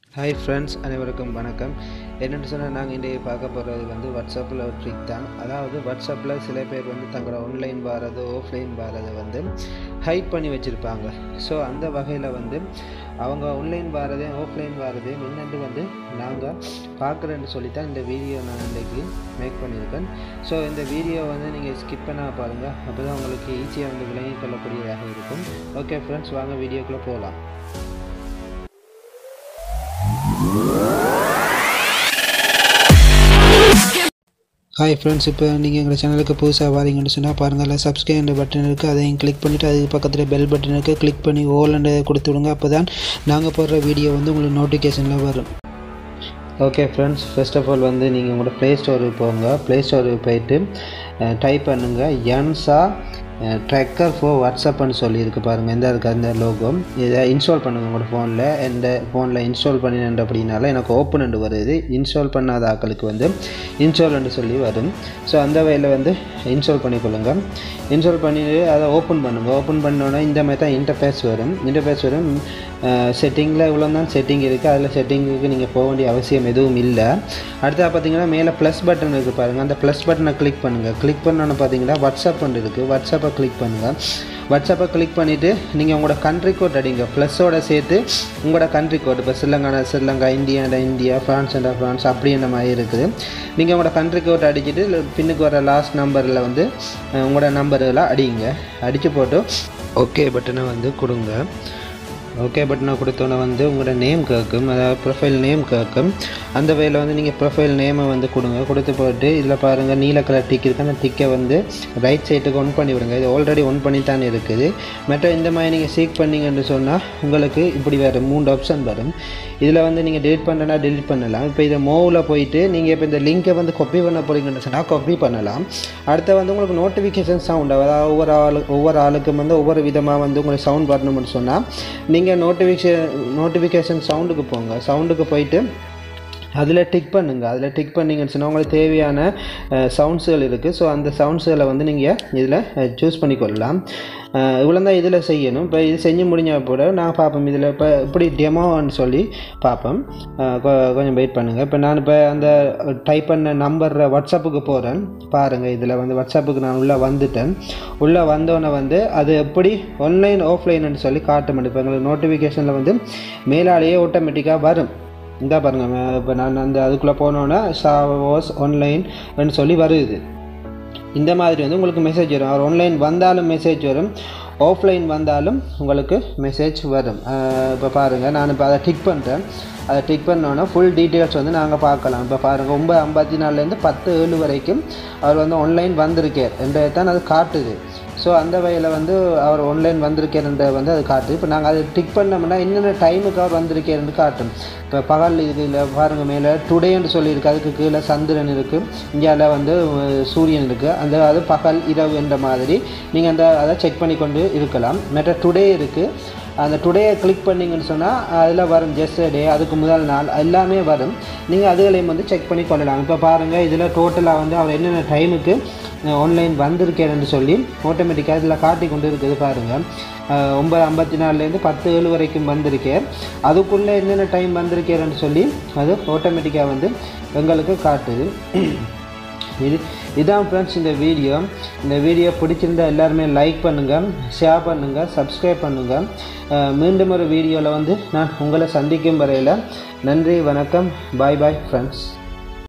hi friends அனைவருக்கும் வணக்கம் என்னென்னு சொன்னால் நாங்கள் இன்றைய பார்க்க போகிறது வந்து வாட்ஸ்அப்பில் ஒரு ட்ரிக் தான் அதாவது வாட்ஸ்அப்பில் சில பேர் வந்து தங்களோட ஆன்லைன் வாரது ஆஃப்லைன் வாரதை வந்து ஹைட் பண்ணி வச்சுருப்பாங்க ஸோ அந்த வகையில் வந்து அவங்க ஆன்லைன் வாரதையும் ஆஃப்லைன் வாரதையும் என்னென்று வந்து நாங்கள் பார்க்குறேன்னு சொல்லி தான் இந்த வீடியோ நான் இன்றைக்கி மேக் பண்ணியிருக்கேன் ஸோ இந்த வீடியோ வந்து நீங்கள் ஸ்கிப் பண்ண பாருங்கள் அப்போ தான் உங்களுக்கு ஈஸியாக வந்து விளங்கிக் கொள்ளக்கூடியதாக இருக்கும் ஓகே ஃப்ரெண்ட்ஸ் வாங்க வீடியோக்குள்ளே போகலாம் ஹாய் ஃப்ரெண்ட்ஸ் இப்போ நீங்கள் எங்கள் சேனலுக்கு புதுசாக வாரீங்கன்னு சொன்னால் பாருங்கள் சப்ஸ்கிரைப் பட்டன் இருக்குது அதையும் கிளிக் பண்ணிவிட்டு அதுக்கு பக்கத்தில் பெல் பட்டன் இருக்குது கிளிக் பண்ணி ஓலண்டு கொடுத்து விடுங்க அப்போ தான் நாங்கள் போடுற வீடியோ வந்து உங்களுக்கு நோட்டிஃபிகேஷனில் வரும் okay friends first of all வந்து நீங்கள் உங்களோட ப்ளே ஸ்டோருக்கு போங்க ப்ளே ஸ்டோருக்கு போயிட்டு டைப் பண்ணுங்கள் என்சா ட்ரெக்கர் ஃபோர் வாட்ஸ்அப்னு சொல்லியிருக்கு பாருங்கள் எந்த இருக்குது அந்த லோகோ இதை இன்ஸ்டால் பண்ணுங்கள் உங்களோட ஃபோனில் எந்த ஃபோனில் இன்ஸ்டால் பண்ணினேன் அப்படின்னால எனக்கு ஓப்பன் வருது இன்ஸ்டால் பண்ணாத ஆக்களுக்கு வந்து இன்ஸ்டால்னு சொல்லி வரும் ஸோ அந்த வகையில் வந்து இன்ஸ்டால் பண்ணிக்கொள்ளுங்கள் இன்ஸ்டால் பண்ணிட்டு அதை ஓப்பன் பண்ணுங்கள் ஓப்பன் பண்ணோன்னே இந்த மாதிரி தான் இன்டர்ஃபேஸ் வரும் இன்டர்ஃபேஸ் வரும் செட்டிங்கில் இவ்வளோ தான் செட்டிங் இருக்குது அதில் செட்டிங்குக்கு நீங்கள் போக வேண்டிய அவசியம் எதுவும் இல்லை அடுத்தது பார்த்தீங்கன்னா மேலே ப்ளஸ் பட்டன் இருக்குது பாருங்கள் அந்த ப்ளஸ் பட்டனை கிளிக் பண்ணுங்கள் கிளிக் பண்ணோன்னு பார்த்தீங்கன்னா வாட்ஸ்அப் இருக்குது வாட்ஸ்அப்பை கிளிக் பண்ணுங்கள் வாட்ஸ்அப்பை கிளிக் பண்ணிவிட்டு நீங்கள் உங்களோட கண்ட்ரி கோட் அடிங்க ப்ளஸ்ஸோட சேர்த்து உங்களோட கண்ட்ரி கோட் இப்போ ஸ்ரீலங்கான ஸ்ரீலங்கா இந்தியாண்டா இந்தியா ஃப்ரான்ஸ் அண்டா ஃப்ரான்ஸ் அப்படின்ற மாதிரி இருக்குது நீங்கள் உங்களோட கண்ட்ரி கோட் அடிச்சுட்டு பின்னுக்கு வர லாஸ்ட் நம்பரில் வந்து உங்களோட நம்பரெல்லாம் அடிங்க அடித்து போட்டு ஓகே பட்டனை வந்து கொடுங்க ஓகே பட்டனை கொடுத்தோன்னே வந்து உங்களோட நேம் கேட்கும் அதாவது ப்ரொஃபைல் நேம் கேட்கும் அந்த வகையில் வந்து நீங்கள் ப்ரொஃபைல் நேமை வந்து கொடுங்க கொடுத்து போட்டு இதில் பாருங்கள் நீல கலர் டிக் இருக்குது அந்த டிக்கை வந்து ரைட் சைட்டுக்கு ஒன் பண்ணி விடுங்க இது ஆல்ரெடி ஒன் பண்ணி தான் இருக்குது மற்ற இந்த மாதிரி நீங்கள் சீக் பண்ணிங்கன்னு சொன்னால் உங்களுக்கு இப்படி வரும் மூணு ஆப்ஷன் வரும் இதில் வந்து நீங்கள் டெலிட் பண்ணனா டெலிட் பண்ணலாம் இப்போ இதை மோவில் போயிட்டு நீங்கள் இப்போ இந்த லிங்கை வந்து காப்பி பண்ண போகிறீங்கன்னு சொன்னால் காப்பி பண்ணலாம் அடுத்து வந்து உங்களுக்கு நோட்டிஃபிகேஷன் சவுண்ட் அதாவது ஒவ்வொரு ஆளு ஒவ்வொரு ஆளுக்கும் வந்து ஒவ்வொரு விதமாக வந்து உங்களுக்கு சவுண்ட் வரணும்னு சொன்னால் நீங்கள் நோட்டிஃபிகேஷன் நோட்டிஃபிகேஷன் சவுண்டுக்கு போங்க சவுண்டுக்கு போயிட்டு அதில் டிக் பண்ணுங்கள் அதில் டிக் பண்ணிங்கன்னு சொன்னால் உங்களுக்கு தேவையான சவுண்ட்ஸுகள் இருக்குது ஸோ அந்த சவுண்ட்ஸுகளை வந்து நீங்கள் இதில் சூஸ் பண்ணிக்கொள்ளலாம் இவ்வளோ தான் இதில் செய்யணும் இப்போ இது செஞ்சு முடிஞ்ச கூட நான் பார்ப்போம் இதில் இப்போ இப்படி டெமோன்னு சொல்லி பார்ப்போம் கொஞ்சம் வெயிட் பண்ணுங்கள் இப்போ நான் இப்போ அந்த டைப் பண்ண நம்பர் வாட்ஸ்அப்புக்கு போகிறேன் பாருங்கள் இதில் வந்து வாட்ஸ்அப்புக்கு நான் உள்ளே வந்துட்டேன் உள்ளே வந்தோன்னே வந்து அது எப்படி ஆன்லைன் ஆஃப்லைன்னு சொல்லி காட்ட முடியும் இப்போ எங்களுக்கு நோட்டிஃபிகேஷனில் வந்து மேலாலேயே ஆட்டோமேட்டிக்காக வரும் இந்த பாருங்கள் இப்போ நான் அந்த அதுக்குள்ளே போனோன்னே ஷாவோஸ் ஆன்லைன்னு சொல்லி வருது இந்த மாதிரி வந்து உங்களுக்கு மெசேஜ் வரும் அவர் ஆன்லைன் வந்தாலும் மெசேஜ் வரும் ஆஃப்லைன் வந்தாலும் உங்களுக்கு மெசேஜ் வரும் இப்போ பாருங்கள் நான் இப்போ அதை டிக் பண்ணுறேன் அதை டிக் பண்ணோன்னா ஃபுல் டீட்டெயில்ஸ் வந்து நாங்கள் பார்க்கலாம் இப்போ பாருங்கள் ஒம்பது ஐம்பத்தி நாலுலேருந்து பத்து ஏழு வரைக்கும் அவர் வந்து ஆன்லைன் வந்திருக்கார் என்றதை தான் அது காட்டுது ஸோ அந்த வகையில் வந்து அவர் ஆன்லைன் வந்திருக்கேன்ற வந்து அது காட்டுது இப்போ நாங்கள் அதை டிக் பண்ணோம்னா என்னென்ன டைமுக்கு அவர் வந்திருக்கேன்னு காட்டும் இப்போ பகல் இதில் பாருங்கள் மேலே டுடேன்னு சொல்லியிருக்கு அதுக்கு கீழே சந்திரன் இருக்குது இந்தியாவில் வந்து சூரியன் இருக்குது அந்த அது பகல் இரவு என்ற மாதிரி நீங்கள் அந்த அதை செக் பண்ணி கொண்டு இருக்கலாம் மற்ற டுடே இருக்குது அந்த டுடேயை கிளிக் பண்ணிங்கன்னு சொன்னால் அதில் வரும் ஜஸ்ட் டே அதுக்கு முதல் நாள் எல்லாமே வரும் நீங்கள் அதுகளையும் வந்து செக் பண்ணி கொள்ளலாம் இப்போ பாருங்கள் இதில் டோட்டலாக வந்து அவர் என்னென்ன டைமுக்கு ஆன்லைன் வந்திருக்கேன்னு சொல்லி ஆட்டோமேட்டிக்காக இதில் காட்டி கொண்டு இருக்குது பாருங்கள் ஒம்பது ஐம்பத்தி நாலுலேருந்து பத்து ஏழு வரைக்கும் வந்திருக்கேன் அதுக்குள்ளே என்னென்ன டைம் வந்திருக்கேன்னு சொல்லி அது ஆட்டோமேட்டிக்காக வந்து எங்களுக்கு காட்டுது இது இதான் ஃப்ரெண்ட்ஸ் இந்த வீடியோ இந்த வீடியோ பிடிச்சிருந்தா எல்லாருமே லைக் பண்ணுங்கள் ஷேர் பண்ணுங்கள் சப்ஸ்கிரைப் பண்ணுங்கள் மீண்டும் ஒரு வீடியோவில் வந்து நான் உங்களை சந்திக்கும் வரையில் நன்றி வணக்கம் பாய் பாய் ஃப்ரெண்ட்ஸ்